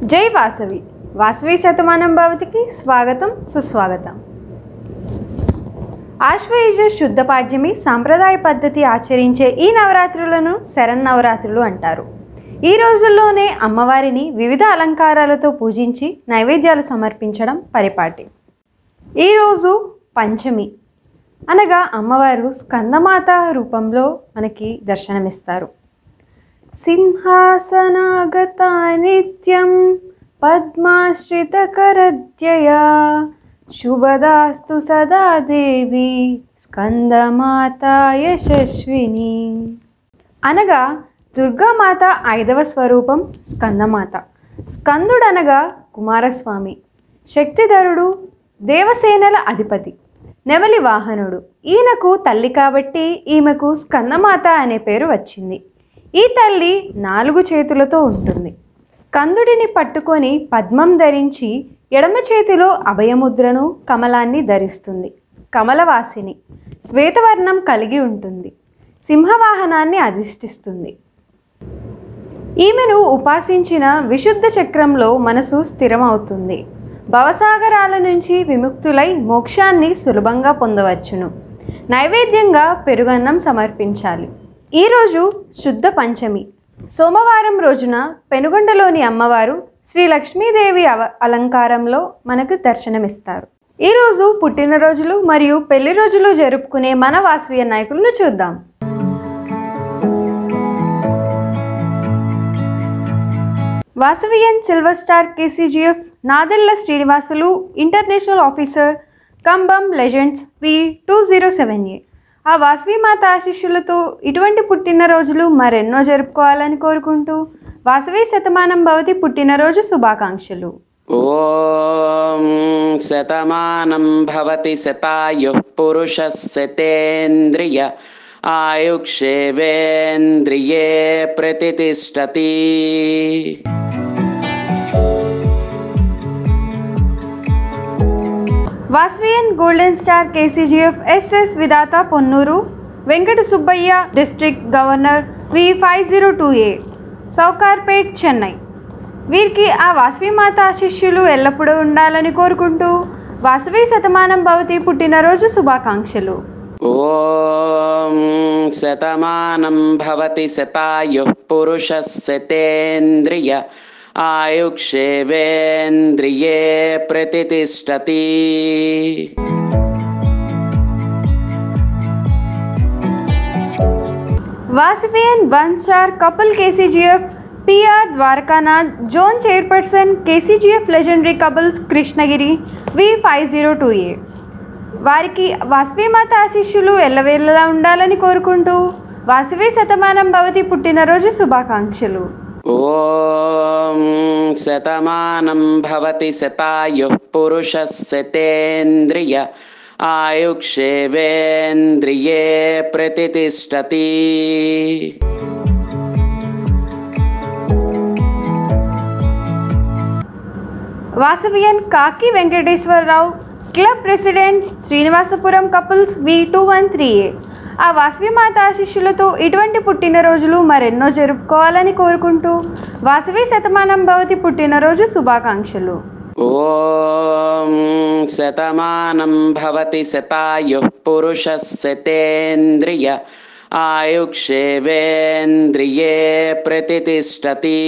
జై వాసవి వాసవి శతమానం భవతికి స్వాగతం సుస్వాగతం ఆశ్వయుజ శుద్ధ పాడ్యమి సాంప్రదాయ పద్ధతి ఆచరించే ఈ నవరాత్రులను శరన్నవరాత్రులు అంటారు ఈ రోజుల్లోనే అమ్మవారిని వివిధ అలంకారాలతో పూజించి నైవేద్యాలు సమర్పించడం పరిపాటి ఈరోజు పంచమి అనగా అమ్మవారు స్కందమాత రూపంలో మనకి దర్శనమిస్తారు సింహాసనాగత నిత్యం పద్మాశ్రితకరద్యయా శుభదాస్తు సదా దేవి స్కందమాత యశస్విని అనగా దుర్గామాత ఐదవ స్వరూపం స్కందమాత స్కందుడనగా కుమారస్వామి శక్తిధరుడు దేవసేనల అధిపతి నెమలి వాహనుడు ఈయనకు తల్లి కాబట్టి ఈమెకు స్కందమాత అనే పేరు వచ్చింది ఈ తల్లి నాలుగు చేతులతో ఉంటుంది స్కందుడిని పట్టుకొని పద్మం ధరించి ఎడమ చేతిలో అభయముద్రను కమలాన్ని ధరిస్తుంది కమలవాసిని శ్వేతవర్ణం కలిగి ఉంటుంది సింహవాహనాన్ని అధిష్ఠిస్తుంది ఈమెను ఉపాసించిన విశుద్ధ చక్రంలో మనసు స్థిరమవుతుంది భవసాగరాల నుంచి విముక్తులై మోక్షాన్ని సులభంగా పొందవచ్చును నైవేద్యంగా పెరుగన్నం సమర్పించాలి ఈరోజు శుద్ధ పంచమి సోమవారం రోజున పెనుగొండలోని అమ్మవారు శ్రీ లక్ష్మీదేవి అవ అలంకారంలో మనకు దర్శనమిస్తారు ఈరోజు పుట్టినరోజులు మరియు పెళ్లి రోజులు జరుపుకునే మన వాసవీయ నాయకులను చూద్దాం Vasavian silver star KCGF Nadella Srinivasulu international officer Kambam legends V two zero seven A ఆ వాసవి మాత ఆశిష్యులతో ఇటువంటి పుట్టినరోజులు మరెన్నో జరుపుకోవాలని కోరుకుంటూ వాసవి శతమానం భవతి పుట్టినరోజు శుభాకాంక్షలు ॐ शतमानं भवति शतायुः पुरुषः शतेन्द्रिय आयुक्षेवेन्द्रिये प्रतितिष्ठति Vasavian golden star KCGF SS Vidhatha Ponnuru Venkata Subbaiah district governor V five zero two A Sowcarpet Chennai వీరికి ఆ వాసవి మాత ఆశిష్యులు ఎల్లప్పుడూ ఉండాలని కోరుకుంటూ వాసవి శతమానం భవతి పుట్టినరోజు శుభాకాంక్షలు ॐ शतमानं भवति शतायुः पुरुषः शतेन्द्रिय आयुक्षेवेन्द्रिये प्रतितिष्ठति Vasavian one star couple KCGF PR Dwarakanath zone chairperson KCGF legendary couples Krishnagiri V five zero two A వారికి వాసవి మాత ఆశిష్యులు ఎల్లవేళలా ఉండాలని కోరుకుంటూ వాసవి శతమానం భవతి పుట్టినరోజు శుభాకాంక్షలు ॐ शतमानं भवति शतायुः पुरुषः शतेन्द्रिय आयुक्षेवेन्द्रिये प्रतितिष्ठति Vasavian Kaki Venkateswararao club president Srinivasapuram couples V two one three A ఆ వాసవి మాత ఆశిష్యులతో ఇటువంటి పుట్టినరోజులు మరెన్నో జరుపుకోవాలని కోరుకుంటూ వాసవి శతమానం భవతి పుట్టినరోజు శుభాకాంక్షలు ॐ शतमानं भवति शतायुः पुरुषः शतेन्द्रिय आयुक्षेवेन्द्रिये प्रतितिष्ठति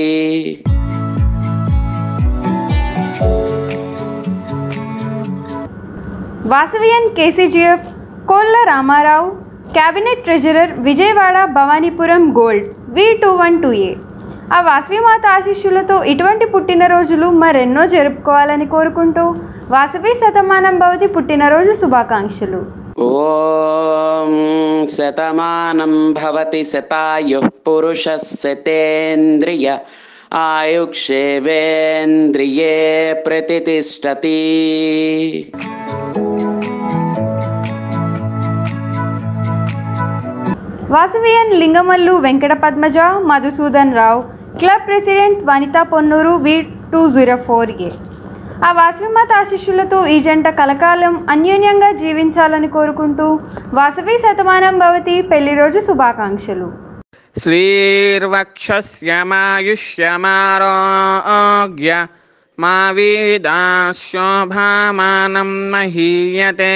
Vasavian KCGF Kolla Ramarao cabinet treasurer Vijayawada Bhavanipuram gold V two one two A ఆ వాసవి మాత ఆశిష్యులతో ఇటువంటి పుట్టినరోజులు మరెన్నో జరుపుకోవాలని కోరుకుంటూ వాసవి శతమానం భవతి పుట్టినరోజు శుభాకాంక్షలు ॐ शतमानं भवति शतायुः पुरुषः शतेन्द्रिय आयुक्षेवेन्द्रिये प्रतितिष्ठति Vasavian Lingamallu Venkata Padmaja Madhusudan Rao club president Vanitha Ponnuru V two zero four A ఆ వాసవిమాత ఆశిష్యులతో ఈ జంట కలకాలం అన్యోన్యంగా జీవించాలని కోరుకుంటూ వాసవి శతమానం భవతి పెళ్లి రోజు శుభాకాంక్షలు श्रीर्वक्षस्यमायुष्यमारोग्य मा वेदाशोभामानं महीयते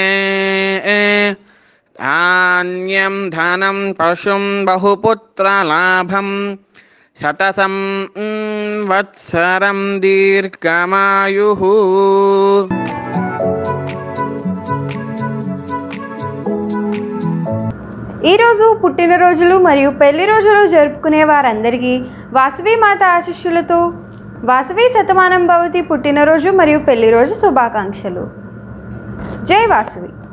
धान्यं धनं पशुं बहुपुत्रलाभं शतसं mm, वत्सरं दीर्घमायुः ఈరోజు పుట్టినరోజులు మరియు పెళ్లి రోజులు జరుపుకునే వారందరికీ వాసవి మాత ఆశిష్యులతో వాసవి శతమానం భవతి పుట్టినరోజు మరియు పెళ్లి రోజు శుభాకాంక్షలు జై వాసవి